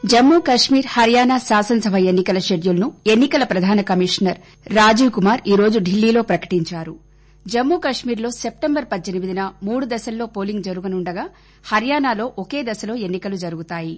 జమ్మూ కశ్మీర్ హర్యానా శాసనసభ ఎన్నికల షెడ్యూల్ను ఎన్నికల ప్రధాన కమిషనర్ రాజీవ్ కుమార్ ఈ రోజు ఢిల్లీలో ప్రకటించారు జమ్మూ కశ్మీర్లో సెప్టెంబర్ పద్దెనిమిదిన మూడు దశల్లో పోలింగ్ జరగనుండగా హర్యానాలో ఒకే దశలో ఎన్నికలు జరుగుతాయి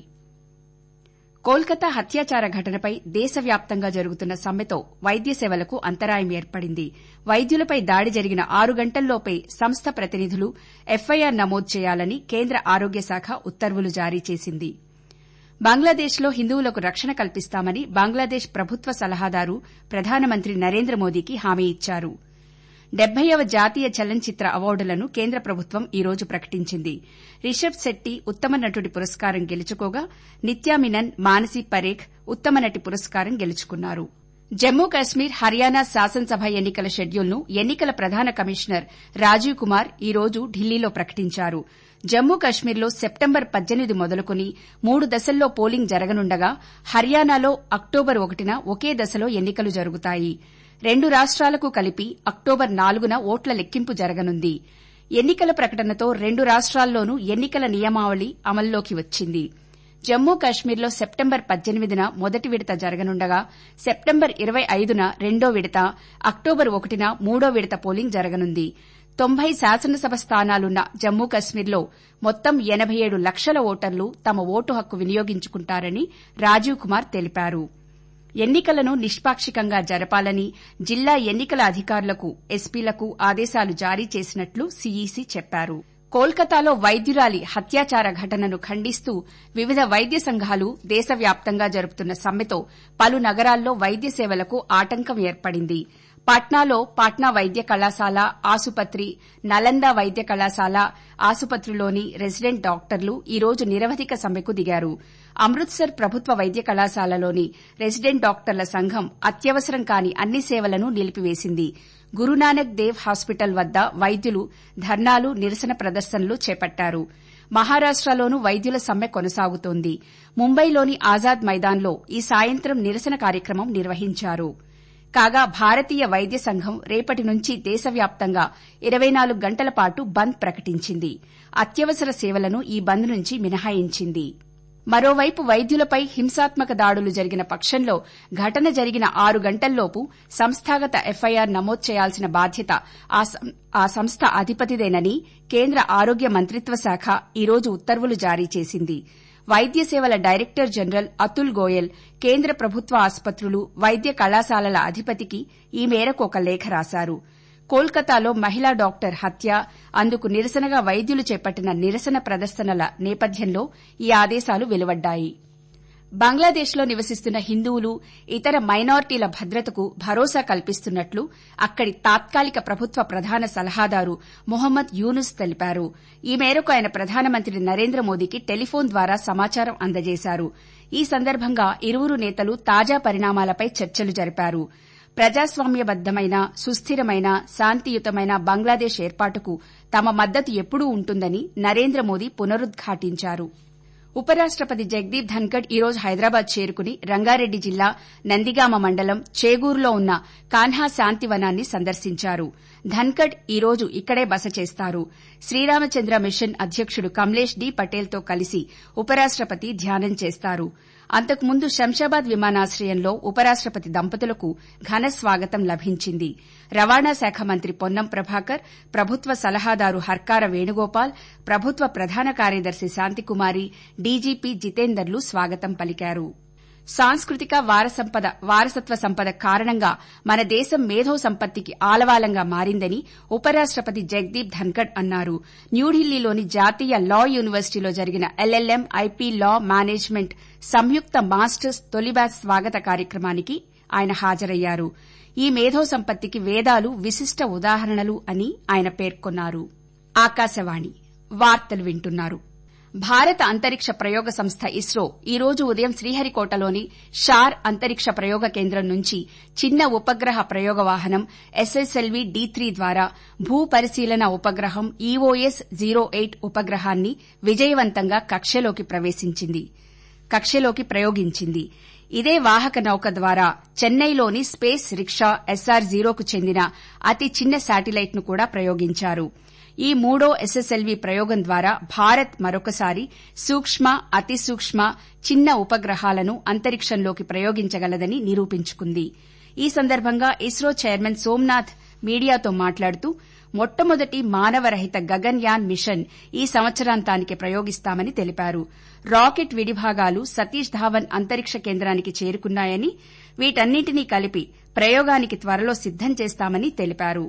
కోల్కతా హత్యాచార ఘటనపై దేశవ్యాప్తంగా జరుగుతున్న సమ్మెతో వైద్య సేవలకు అంతరాయం ఏర్పడింది వైద్యులపై దాడి జరిగిన ఆరు గంటల్లోపే సంస్థ ప్రతినిధులు ఎఫ్ఐఆర్ నమోదు చేయాలని కేంద్ర ఆరోగ్య శాఖ ఉత్తర్వులు జారీ చేసింది బంగ్లాదేశ్లో హిందువులకు రక్షణ కల్పిస్తామని బంగ్లాదేశ్ ప్రభుత్వ సలహాదారు ప్రధానమంత్రి నరేంద్ర మోదీకి హామీ ఇచ్చారు డెబ్బైవ జాతీయ చలనచిత్ర అవార్డులను కేంద్ర ప్రభుత్వం ఈ రోజు ప్రకటించింది రిషబ్ శెట్టి ఉత్తమ నటుడి పురస్కారం గెలుచుకోగా నిత్యా మీనన్ మానసీ పరేఖ్ ఉత్తమ నటి పురస్కారం గెలుచుకున్నారు జమ్మూ కశ్మీర్ హర్యానా శాసనసభ ఎన్నికల షెడ్యూల్ను ఎన్నికల ప్రధాన కమిషనర్ రాజీవ్ కుమార్ ఈ రోజు ఢిల్లీలో ప్రకటించారు జమ్మూ కశ్మీర్లో సెప్టెంబర్ పద్దెనిమిది మొదలుకుని మూడు దశల్లో పోలింగ్ జరగనుండగా హర్యానాలో అక్టోబర్ ఒకటిన ఒకే దశలో ఎన్నికలు జరుగుతాయి రెండు రాష్ట్రాలకు కలిపి అక్టోబర్ నాలుగున ఓట్ల లెక్కింపు జరగనుంది ఎన్నికల ప్రకటనతో రెండు రాష్ట్రాల్లోనూ ఎన్నికల నియమావళి అమల్లోకి వచ్చింది జమ్మూ కశ్మీర్లో సెప్టెంబర్ పద్దెనిమిదిన మొదటి విడత జరగనుండగా సెప్టెంబర్ ఇరవై ఐదున రెండో విడత అక్టోబర్ ఒకటిన మూడో విడత పోలింగ్ జరగనుంది తొంభై శాసనసభ స్థానాలున్న జమ్మూ కశ్మీర్లో మొత్తం ఎనబై ఏడు లక్షల ఓటర్లు తమ ఓటు హక్కు వినియోగించుకుంటారని రాజీవ్ కుమార్ తెలిపారు ఎన్నికలను నిష్పాక్షికంగా జరపాలని జిల్లా ఎన్నికల అధికారులకు ఎస్పీలకు ఆదేశాలు జారీ చేసినట్లు సీఈసీ చెప్పారు కోల్కతాలో వైద్యురాలి హత్యాచార ఘటనను ఖండిస్తూ వివిధ వైద్య సంఘాలు దేశవ్యాప్తంగా జరుపుతున్న సమ్మెతో పలు నగరాల్లో వైద్య సేవలకు ఆటంకం ఏర్పడింది పాట్నాలో పాట్నా వైద్య కళాశాల ఆసుపత్రి నలంద వైద్య కళాశాల ఆసుపత్రిలోని రెసిడెంట్ డాక్టర్లు ఈ రోజు నిరవధిక సమ్మెకు దిగారు అమృత్సర్ ప్రభుత్వ వైద్య కళాశాలలోని రెసిడెంట్ డాక్టర్ల సంఘం అత్యవసరం కాని అన్ని సేవలను నిలిపివేసింది గురునానక్ దేవ్ హాస్పిటల్ వద్ద వైద్యులు ధర్నాలు నిరసన ప్రదర్శనలు చేపట్టారు మహారాష్టలోనూ వైద్యుల సమ్మె కొనసాగుతోంది ముంబైలోని ఆజాద్ మైదాన్లో ఈ సాయంత్రం నిరసన కార్యక్రమం నిర్వహించారు కాగా భారతీయ వైద్య సంఘం రేపటి నుంచి దేశవ్యాప్తంగా ఇరవై నాలుగు గంటల పాటు బంద్ ప్రకటించింది అత్యవసర సేవలను ఈ బంద్ నుంచి మినహాయించింది మరోవైపు వైద్యులపై హింసాత్మక దాడులు జరిగిన పక్షంలో ఘటన జరిగిన ఆరు గంటల్లోపు సంస్థాగత ఎఫ్ఐఆర్ నమోదు చేయాల్సిన బాధ్యత ఆ సంస్థ అధిపతిదేనని కేంద్ర ఆరోగ్య మంత్రిత్వ శాఖ ఈ రోజు ఉత్తర్వులు జారీ చేసింది వైద్య సేవల డైరెక్టర్ జనరల్ అతుల్ గోయల్ కేంద్ర ప్రభుత్వ ఆసుపత్రులు వైద్య కళాశాలల అధిపతికి ఈ మేరకు ఒక లేఖ రాశారు కోల్కతాలో మహిళా డాక్టర్ హత్య అందుకు నిరసనగా వైద్యులు చేపట్టిన నిరసన ప్రదర్శనల నేపథ్యంలో ఈ ఆదేశాలు వెలువడ్డాయి బంగ్లాదేశ్లో నివసిస్తున్న హిందువులు ఇతర మైనార్టీల భద్రతకు భరోసా కల్పిస్తున్నట్లు అక్కడి తాత్కాలిక ప్రభుత్వ ప్రధాన సలహాదారు మొహమ్మద్ యూనుస్ తెలిపారు ఈ మేరకు ఆయన ప్రధానమంత్రి నరేంద్ర మోదీకి టెలిఫోన్ ద్వారా సమాచారం అందజేశారు ఈ సందర్భంగా ఇరువురు నేతలు తాజా పరిణామాలపై చర్చలు జరిపారు ప్రజాస్వామ్యబద్దమైన సుస్థిరమైన శాంతియుతమైన బంగ్లాదేశ్ ఏర్పాటుకు తమ మద్దతు ఎప్పుడూ ఉంటుందని నరేంద్ర మోదీ పునరుద్ఘాటించారు ఉపరాష్టపతి జగదీప్ ధన్కడ్ ఈ రోజు హైదరాబాద్ చేరుకుని రంగారెడ్డి జిల్లా నందిగామ మండలం చేగూరులో ఉన్న కాన్హా శాంతివనాన్ని సందర్శించారు ధన్కడ్ ఈ రోజు ఇక్కడే బస చేస్తారు శ్రీరామచంద్ర మిషన్ అధ్యకుడు కమలేష్ డి పటేల్తో కలిసి ఉపరాష్టపతి ధ్యానం చేస్తారు అంతకుముందు శంషాబాద్ విమానాశ్రయంలో ఉపరాష్టపతి దంపతులకు ఘన స్వాగతం లభించింది రవాణా శాఖ మంత్రి పొన్నం ప్రభాకర్ ప్రభుత్వ సలహాదారు హర్కార వేణుగోపాల్ ప్రభుత్వ ప్రధాన కార్యదర్శి శాంతికుమారి డీజీపీ జితేందర్లు స్వాగతం పలికారు సాంస్కృతిక వారసత్వ సంపద కారణంగా మన దేశం మేధో సంపత్తికి ఆలవాలంగా మారిందని ఉపరాష్టపతి జగదీప్ ధన్కడ్ అన్నారు న్యూఢిల్లీలోని జాతీయ లా యూనివర్సిటీలో జరిగిన ఎల్ఎల్ఎం ఐపీ లా మేనేజ్మెంట్ సంయుక్త మాస్టర్స్ తొలి బ్యాచ్ స్వాగత కార్యక్రమానికి ఆయన హాజరయ్యారు ఈ మేధో సంపత్తికి వేదాలు విశిష్ట ఉదాహరణలు అని ఆయన పేర్కొన్నారు ఆకాశవాణి వార్తలు వింటున్నారు భారత అంతరిక్ష ప్రయోగ సంస్థ ఇస్రో ఈ రోజు ఉదయం శ్రీహరికోటలోని షార్ అంతరిక్ష ప్రయోగ కేంద్రం నుంచి చిన్న ఉపగ్రహ ప్రయోగ వాహనం ఎస్ఎస్ఎల్వీ డి త్రీ ద్వారా భూ పరిశీలన ఉపగ్రహం ఈఓఎస్ జీరో ఎయిట్ ఉపగ్రహాన్ని విజయవంతంగా కక్షలోకి ప్రవేశించింది కక్షలోకి ప్రయోగించింది ఇదే వాహక నౌక ద్వారా చెన్నైలోని స్పేస్ రిక్షా ఎస్ఆర్ జీరోకు చెందిన అతి చిన్న శాటిలైట్ ను కూడా ప్రయోగించారు ఈ మూడో ఎస్ఎస్ఎల్వీ ప్రయోగం ద్వారా భారత్ మరొకసారి సూక్ష్మ అతి సూక్ష్మ చిన్న ఉపగ్రహాలను అంతరిక్షంలోకి ప్రయోగించగలదని నిరూపించుకుంది ఈ సందర్భంగా ఇస్రో చైర్మన్ సోమ్నాథ్ మీడియాతో మాట్లాడుతూ మొట్టమొదటి మానవరహిత గగన్యాన్ మిషన్ ఈ సంవత్సరాంతానికి ప్రయోగిస్తామని తెలిపారు రాకెట్ విడిభాగాలు సతీష్ ధావన్ అంతరిక్ష కేంద్రానికి చేరుకున్నాయని వీటన్నింటినీ కలిపి ప్రయోగానికి త్వరలో సిద్దం చేస్తామని తెలిపారు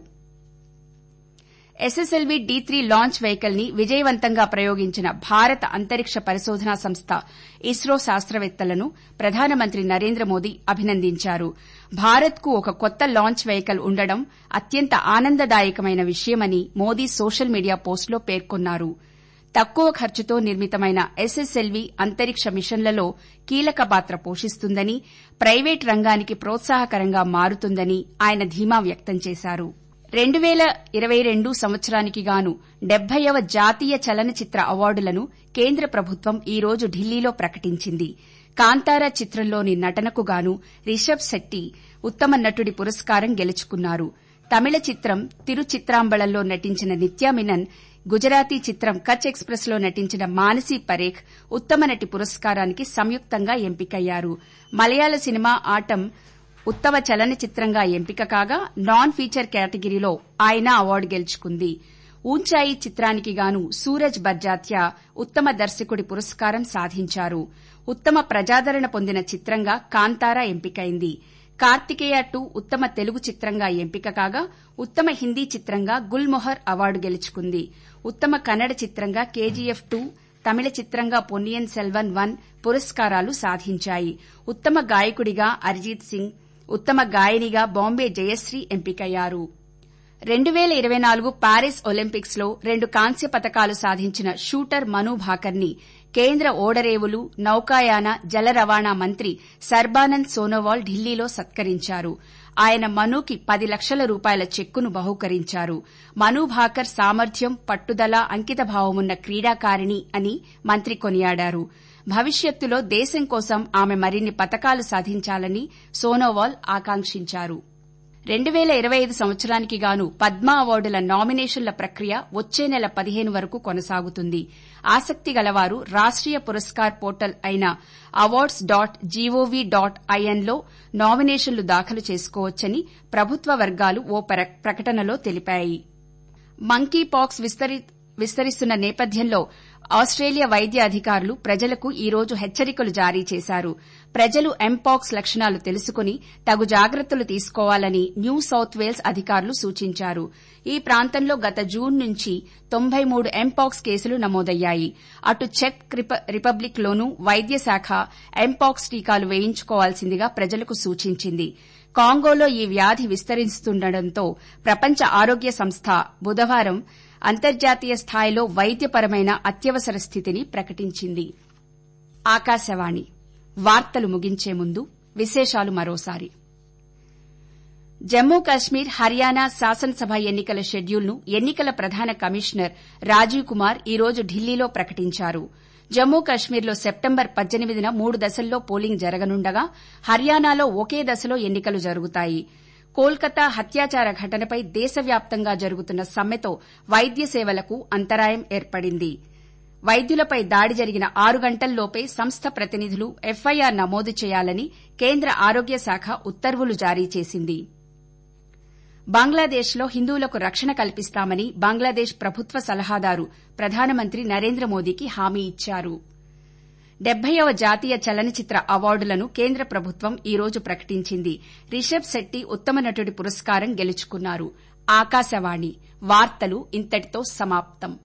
SSLV D three launch vehicle ని విజయవంతంగా ప్రయోగించిన భారత అంతరిక్ష పరిశోధనా సంస్థ ఇస్రో శాస్త్రవేత్తలను ప్రధానమంత్రి నరేంద్ర మోదీ అభినందించారు భారత్ కు ఒక కొత్త లాంచ్ వెహికల్ ఉండడం అత్యంత ఆనందదాయకమైన విషయమని మోదీ సోషల్ మీడియా పోస్టులో పేర్కొన్నారు తక్కువ ఖర్చుతో నిర్మితమైన ఎస్ఎస్ఎల్వీ అంతరిక్ష మిషన్లలో కీలక పాత్ర పోషిస్తుందని ప్రైవేట్ రంగానికి ప్రోత్సాహకరంగా మారుతుందని ఆయన ధీమా వ్యక్తం చేశారు రెండు పేల ఇరవై రెండు సంవత్సరానికి గాను డెబ్బైవ జాతీయ చలనచిత్ర అవార్డులను కేంద్ర ప్రభుత్వం ఈ రోజు ఢిల్లీలో ప్రకటించింది కాంతారా చిత్రంలోని నటనకు గాను రిషబ్ శెట్టి ఉత్తమ నటుడి పురస్కారం గెలుచుకున్నారు తమిళ చిత్రం తిరుచిత్రాంబళంలో నటించిన నిత్యామినన్ గుజరాతీ చిత్రం కచ్ ఎక్స్ప్రెస్ లో నటించిన మానసీ పరేఖ్ ఉత్తమ నటి పురస్కారానికి సంయుక్తంగా ఎంపికయ్యారు మలయాళ సినిమా ఆటం ఉత్తమ చలనచిత్రంగా ఎంపిక కాగా నాన్ ఫీచర్ కేటగిరీలో ఆయన అవార్డు గెలుచుకుంది ఊంచాయి చిత్రానికి గాను సూరజ్ బర్జాత్యా ఉత్తమ దర్శకుడి పురస్కారం సాధించారు ఉత్తమ ప్రజాదరణ పొందిన చిత్రంగా కాంతారా ఎంపికైంది కార్తికేయ టూ ఉత్తమ తెలుగు చిత్రంగా ఎంపిక కాగా ఉత్తమ హిందీ చిత్రంగా గుల్మొహర్ అవార్డు గెలుచుకుంది ఉత్తమ కన్నడ చిత్రంగా కేజీఎఫ్ టూ తమిళ చిత్రంగా పొన్నియన్ సెల్వన్ వన్ పురస్కారాలు సాధించాయి ఉత్తమ గాయకుడిగా అరిజిత్ సింగ్ ఉత్తమ గాయనిగా బాంబే జయశ్రీ ఎంపికయ్యారు రెండు పేల ఇరవై నాలుగు ప్యారిస్ ఒలింపిక్స్ లో రెండు కాంస్య పతకాలు సాధించిన షూటర్ మను భాకర్ని కేంద్ర ఓడరేవులు నౌకాయాన జల రవాణా మంత్రి సర్బానంద్ సోనోవాల్ ఢిల్లీలో సత్కరించారు ఆయన మనుకి పది లక్షల రూపాయల చెక్కును బహూకరించారు మను భాకర్ సామర్థ్యం పట్టుదల అంకితభావమున్న క్రీడాకారిణి అని మంత్రి కొనియాడారు భవిష్యత్తులో దేశం కోసం ఆమె మరిన్ని పతకాలు సాధించాలని సోనోవాల్ ఆకాంక్షించారు రెండు పేల ఇరవై ఐదు సంవత్సరానికి గాను పద్మ అవార్డుల నామినేషన్ల ప్రక్రియ వచ్చే నెల పదిహేను వరకు కొనసాగుతుంది ఆసక్తి గలవారు రాష్టీయ పురస్కార్ పోర్టల్ అయిన అవార్డ్స్ డాట్ జీఓవీ డాట్ ఐఎన్లో నామినేషన్లు దాఖలు చేసుకోవచ్చని ప్రభుత్వ వర్గాలు ఓ ప్రకటనలో తెలిపాయి మంకీ పాక్స్ విస్తరిస్తున్న నేపథ్యంలో ఆస్టేలియా వైద్య అధికారులు ప్రజలకు ఈ రోజు హెచ్చరికలు జారీ చేశారు ప్రజలు ఎంపాక్స్ లక్షణాలు తెలుసుకుని తగు జాగ్రత్తలు తీసుకోవాలని న్యూ సౌత్ వేల్స్ అధికారులు సూచించారు ఈ ప్రాంతంలో గత జూన్ నుంచి తొంభై మూడు ఎంపాక్స్ కేసులు నమోదయ్యాయి అటు చెక్ రిపబ్లిక్ లోనూ వైద్య శాఖ ఎంపాక్స్ టీకాలు వేయించుకోవాల్సిందిగా ప్రజలకు సూచించింది కాంగోలో ఈ వ్యాధి విస్తరిస్తుండటంతో ప్రపంచ ఆరోగ్య సంస్థ బుధవారం అంతర్జాతీయ స్థాయిలో వైద్యపరమైన అత్యవసర స్థితిని ప్రకటించింది ఆకాశవాణి వార్తలు ముగించే ముందు విశేషాలు మరోసారి జమ్మూ కశ్మీర్ హర్యానా శాసనసభ ఎన్నికల షెడ్యూల్ను ఎన్నికల ప్రధాన కమిషనర్ రాజీవ్ కుమార్ ఈ రోజు ఢిల్లీలో ప్రకటించారు జమ్మూ కశ్మీర్లో సెప్టెంబర్ పద్దెనిమిదిన మూడు దశల్లో పోలింగ్ జరగనుండగా హర్యానాలో ఒకే దశలో ఎన్నికలు జరుగుతాయి కోల్కతా హత్యాచార ఘటనపై దేశవ్యాప్తంగా జరుగుతున్న సమ్మెతో వైద్య సేవలకు అంతరాయం ఏర్పడింది వైద్యులపై దాడి జరిగిన ఆరు గంటల్లోపే సంస్థ ప్రతినిధులు ఎఫ్ఐఆర్ నమోదు చేయాలని కేంద్ర ఆరోగ్య శాఖ ఉత్తర్వులు జారీ చేసింది బంగ్లాదేశ్లో హిందువులకు రక్షణ కల్పిస్తామని బంగ్లాదేశ్ ప్రభుత్వ సలహాదారు ప్రధానమంత్రి నరేంద్ర మోదీకి హామీ ఇచ్చారు డెబ్బైవ జాతీయ చలనచిత్ర అవార్డులను కేంద్ర ప్రభుత్వం ఈ రోజు ప్రకటించింది రిషబ్ శెట్టి ఉత్తమ నటుడి పురస్కారం గెలుచుకున్నారు ఆకాశవాణి వార్తలు ఇంతటితో సమాప్తం